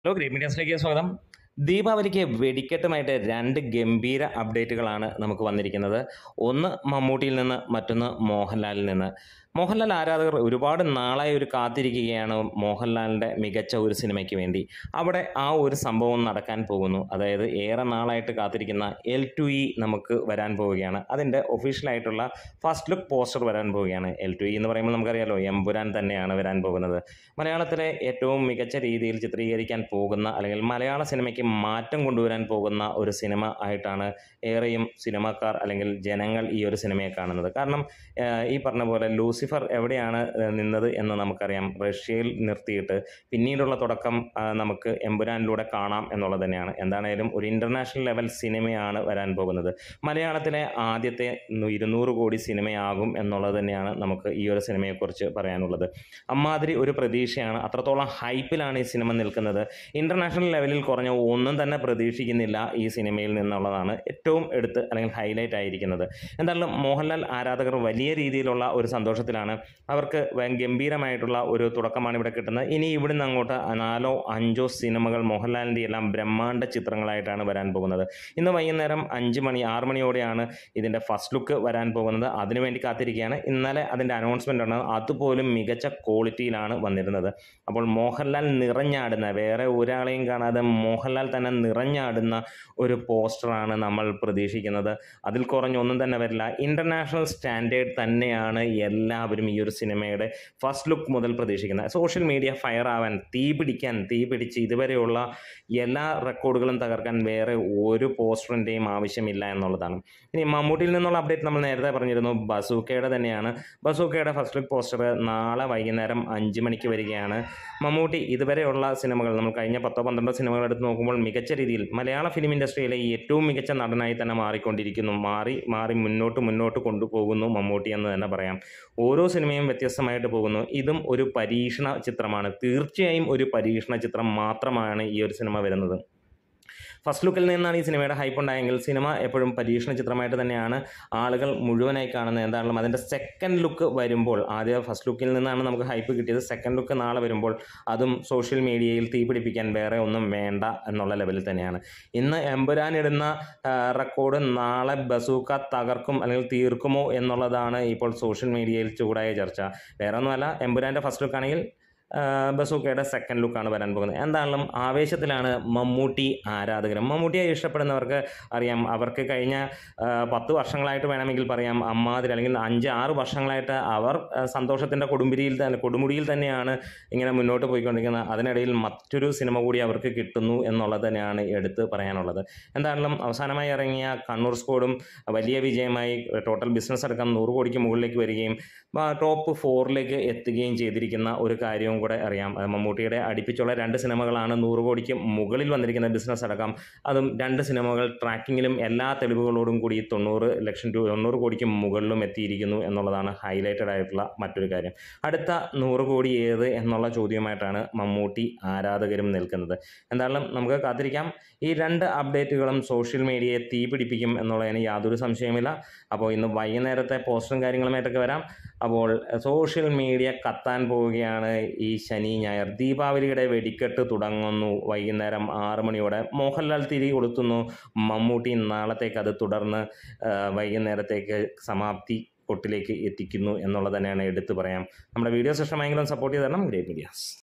hello green മീഡിയാസിലേക്ക് സ്വാഗതം ദീപാവലിക്ക് വെടിക്കെട്ടുമായിട്ട് രണ്ട് ഗംഭീര അപ്ഡേറ്റുകളാണ് നമുക്ക് വന്നിരിക്കുന്നത് ഒന്ന് മമ്മൂട്ടിയിൽ നിന്ന് മറ്റൊന്ന് മോഹൻലാലിൽ നിന്ന് മോഹൻലാൽ ആരാധകർ ഒരുപാട് നാളായി ഒരു കാത്തിരിക്കുകയാണ് മോഹൻലാലിൻ്റെ മികച്ച ഒരു സിനിമയ്ക്ക് വേണ്ടി അവിടെ ആ ഒരു സംഭവം നടക്കാൻ പോകുന്നു അതായത് ഏറെ നാളായിട്ട് കാത്തിരിക്കുന്ന എൽ ടു ഇ നമുക്ക് വരാൻ പോവുകയാണ് അതിൻ്റെ ഒഫീഷ്യലായിട്ടുള്ള ഫസ്റ്റ് ലുക്ക് പോസ്റ്റർ വരാൻ പോവുകയാണ് എൽ ടു ഇ എന്ന് പറയുമ്പോൾ നമുക്കറിയാലോ എമ്പുരാൻ തന്നെയാണ് വരാൻ പോകുന്നത് മലയാളത്തിലെ ഏറ്റവും മികച്ച രീതിയിൽ ചിത്രീകരിക്കാൻ പോകുന്ന അല്ലെങ്കിൽ മലയാള സിനിമയ്ക്ക് മാറ്റം കൊണ്ടുവരാൻ പോകുന്ന ഒരു സിനിമ ആയിട്ടാണ് ഏറെയും സിനിമാക്കാർ അല്ലെങ്കിൽ ജനങ്ങൾ ഈ ഒരു സിനിമയെ കാണുന്നത് കാരണം ഏഹ്, ഈ പറഞ്ഞ പോലെ ലൂസിഫർ എവിടെയാണ് ഏഹ്, നിന്നത് എന്ന് നമുക്കറിയാം റഷ്യയിൽ നിർത്തിയിട്ട് പിന്നീടുള്ള തുടക്കം ആ, നമുക്ക് എമ്പുരാനിലൂടെ കാണാം എന്നുള്ളത് തന്നെയാണ് എന്താണേലും ഒരു ഇൻ്റർനാഷണൽ ലെവൽ സിനിമയാണ് വരാൻ പോകുന്നത് മലയാളത്തിലെ ആദ്യത്തെ നു- ഇരുന്നൂറ് കോടി സിനിമയാകും എന്നുള്ളത് തന്നെയാണ് നമുക്ക് ഈ ഒരു സിനിമയെക്കുറിച്ച് പറയാനുള്ളത് അമ്മാതിരി ഒരു പ്രതീക്ഷയാണ് അത്രത്തോളം ഹൈപ്പിലാണ് ഈ സിനിമ നിൽക്കുന്നത് ഇൻ്റർനാഷണൽ ലെവലിൽ കുറഞ്ഞ ഒന്നും തന്നെ പ്രതീക്ഷിക്കുന്നില്ല ഈ സിനിമയിൽ നിന്നുള്ളതാണ് ഏറ്റവും എടുത്ത് അല്ലെങ്കിൽ ഹൈലൈറ്റ് ആയിരിക്കുന്നത് എന്തായാലും മോഹൻലാൽ ആരാധകർ വലിയ രീതിയിലുള്ള ഒരു സന്തോഷത്തിലാണ് അവർക്ക് വൻ ഗംഭീരമായിട്ടുള്ള ഒരു തുടക്കമാണ് ഇവിടെ കിട്ടുന്നത് ഇനി ഇവിടുന്ന് അങ്ങോട്ട് നാലോ അഞ്ചോ സിനിമകൾ മോഹൻലാലിൻ്റെ എല്ലാം ബ്രഹ്മാണ്ഡ ചിത്രങ്ങളായിട്ടാണ് വരാൻ പോകുന്നത് ഇന്ന് വൈകുന്നേരം അഞ്ച് മണി ആറ് മണിയോടെയാണ് ഇതിൻ്റെ ഫസ്റ്റ് ലുക്ക് വരാൻ പോകുന്നത് അതിനുവേണ്ടി കാത്തിരിക്കുകയാണ് ഇന്നലെ അതിൻ്റെ അനൗൺസ്മെൻ്റ് ആണ് അതുപോലും മികച്ച ക്വാളിറ്റിയിലാണ് വന്നിരുന്നത് അപ്പോൾ മോഹൻലാൽ നിറഞ്ഞാടുന്ന വേറെ ഒരാളെയും കാണാതെ മോഹൻലാൽ തന്നെ നിറഞ്ഞാടുന്ന ഒരു പോസ്റ്ററാണ് നമ്മൾ പ്രതീക്ഷിക്കുന്നത് അതിൽ കുറഞ്ഞൊന്നും തന്നെ വരില്ല ഇൻ്റർനാഷണൽ സ്റ്റാൻഡേർഡ് തന്നെയാണ് എല്ലാവരും ഈ ഒരു സിനിമയുടെ ഫസ്റ്റ് ലുക്ക് മുതൽ പ്രതീക്ഷിക്കുന്നത് സോഷ്യൽ മീഡിയ ഫയർ ആവാൻ തീ പിടിക്കാൻ തീ പിടിച്ച് ഇതുവരെയുള്ള എല്ലാ റെക്കോർഡുകളും തകർക്കാൻ വേറെ ഒരു പോസ്റ്ററിൻ്റെയും ആവശ്യമില്ല എന്നുള്ളതാണ് ഇനി മമ്മൂട്ടിയിൽ നിന്നുള്ള അപ്ഡേറ്റ് നമ്മൾ നേരത്തെ പറഞ്ഞിരുന്നു ബസൂക്കയുടെ തന്നെയാണ് ബസൂക്കയുടെ ഫസ്റ്റ് ലുക്ക് പോസ്റ്റർ നാളെ വൈകുന്നേരം അഞ്ച് മണിക്ക് വരികയാണ് മമ്മൂട്ടി ഇതുവരെയുള്ള സിനിമകൾ നമ്മൾ കഴിഞ്ഞ പത്തോ പന്ത്രണ്ടോ സിനിമകൾ എടുത്ത് നോക്കുമ്പോൾ മികച്ച രീതിയിൽ മലയാള ഫിലിം ഇൻഡസ്ട്രിയിലെ ഏറ്റവും മികച്ച നടനായി തന്നെ മാറിക്കൊണ്ടിരിക്കുന്നു മാറി മാറി മുന്നോട്ട് മുന്നോട്ട് കൊണ്ടുപോകുന്നു മമ്മൂട്ടി എന്ന് തന്നെ പറയാം ഓരോ സിനിമയും വ്യത്യസ്തമായിട്ട് പോകുന്നു ഇതും ഒരു പരീക്ഷണ ചിത്രമാണ് തീർച്ചയായും ഒരു പരീക്ഷണ ചിത്രം മാത്രമാണ് ഈ ഒരു സിനിമ വരുന്നത് ഫസ്റ്റ് ലുക്കിൽ നിന്നാണ് ഈ സിനിമയുടെ ഹൈപ്പ് ഉണ്ടായെങ്കിൽ സിനിമ എപ്പോഴും പരീക്ഷണ ചിത്രമായിട്ട് തന്നെയാണ് ആളുകൾ മുഴുവനായി കാണുന്നത് എന്താണെങ്കിലും അതിൻ്റെ സെക്കൻഡ് ലുക്ക് വരുമ്പോൾ ആദ്യം ഫസ്റ്റ് ലുക്കിൽ നിന്നാണ് നമുക്ക് ഹൈപ്പ് കിട്ടിയത് സെക്കൻഡ് ലുക്ക് നാളെ വരുമ്പോൾ അതും സോഷ്യൽ മീഡിയയിൽ തീ പിടിപ്പിക്കാൻ വേറെ ഒന്നും വേണ്ട എന്നുള്ള ലെവലിൽ തന്നെയാണ് ഇന്ന് എമ്പുരാൻ ഇടുന്ന റെക്കോർഡ് നാളെ ബസൂക്ക തകർക്കും അല്ലെങ്കിൽ തീർക്കുമോ എന്നുള്ളതാണ് ഇപ്പോൾ സോഷ്യൽ മീഡിയയിൽ ചൂടായ ചർച്ച വേറെ ഒന്നുമല്ല എമ്പുരാൻ്റെ ഫസ്റ്റ് ലുക്ക് ആണെങ്കിൽ ബസൂക്കയുടെ സെക്കൻഡ് ലുക്കാണ് വരാൻ പോകുന്നത് എന്താണെങ്കിലും ആവേശത്തിലാണ് മമ്മൂട്ടി ആരാധകരും മമ്മൂട്ടിയെ ഇഷ്ടപ്പെടുന്നവർക്ക് അറിയാം അവർക്ക് കഴിഞ്ഞ ആ, പത്ത് വർഷങ്ങളായിട്ട് വേണമെങ്കിൽ പറയാം അമ്മാതിരി അല്ലെങ്കിൽ അഞ്ച് ആറ് വർഷങ്ങളായിട്ട് അവർ സന്തോഷത്തിൻ്റെ കൊടുമ്പിരിയിൽ തന്നെ കൊടുമുടിയിൽ തന്നെയാണ് ഇങ്ങനെ മുന്നോട്ട് പോയിക്കൊണ്ടിരിക്കുന്നത് അതിനിടയിൽ മറ്റൊരു സിനിമ കൂടി അവർക്ക് കിട്ടുന്നു എന്നുള്ളത് തന്നെയാണ് എടുത്ത് പറയാനുള്ളത് എന്താണെങ്കിലും അവസാനമായി ഇറങ്ങിയ കണ്ണൂർ സ്കോഡും വലിയ വിജയമായി ടോട്ടൽ ബിസിനസ് അടക്കം നൂറ് കോടിക്ക് മുകളിലേക്ക് വരികയും ആ, ടോപ്പ് ഫോറിലേക്ക് എത്തുകയും ചെയ്തിരിക്കുന്ന ഒരു കാര്യവും കൂടെ അറിയാം അത് മമ്മൂട്ടിയുടെ അടുപ്പിച്ചുള്ള രണ്ട് സിനിമകളാണ് നൂറ് കോടിക്ക് മുകളിൽ വന്നിരിക്കുന്ന ബിസിനസ് അടക്കം അതും രണ്ട് സിനിമകൾ ട്രാക്കിങ്ങിലും എല്ലാ തെളിവുകളോടും കൂടി തൊണ്ണൂറ് ലക്ഷം രൂപ തൊണ്ണൂറ് കോടിക്ക് മുകളിലും എത്തിയിരിക്കുന്നു എന്നുള്ളതാണ് ഹൈലൈറ്റഡ് ആയിട്ടുള്ള മറ്റൊരു കാര്യം അടുത്ത നൂറ് കോടി ഏത് എന്നുള്ള ചോദ്യമായിട്ടാണ് മമ്മൂട്ടി ആരാധകരും നിൽക്കുന്നത് എന്തായാലും നമുക്ക് കാത്തിരിക്കാം ഈ രണ്ട് അപ്ഡേറ്റുകളും സോഷ്യൽ മീഡിയയെ തീ പിടിപ്പിക്കും എന്നുള്ളതിന് യാതൊരു സംശയമില്ല അപ്പോൾ ഇന്ന് വൈകുന്നേരത്തെ പോസ്റ്ററും കാര്യങ്ങളുമായിട്ടൊക്കെ വരാം അപ്പോൾ സോഷ്യൽ മീഡിയ കത്താൻ പോവുകയാണ് ഈ ശനി ഞായർ ദീപാവലിയുടെ വെടിക്കെട്ട് തുടങ്ങുന്നു വൈകുന്നേരം ആറ് മണിയോടെ മോഹൻലാൽ തിരി കൊളുത്തുന്നു മമ്മൂട്ടി നാളത്തേക്ക് അത് തുടർന്ന് ആ, വൈകുന്നേരത്തേക്ക് സമാപ്തി കൊട്ടിലേക്ക് എത്തിക്കുന്നു എന്നുള്ളത് തന്നെയാണ് എടുത്തു പറയാം നമ്മുടെ വീഡിയോസ് ഇഷ്ടമായെങ്കിലും സപ്പോർട്ട് ചെയ്ത് തരണം ഗ്രേറ്റ് മീഡിയാസ്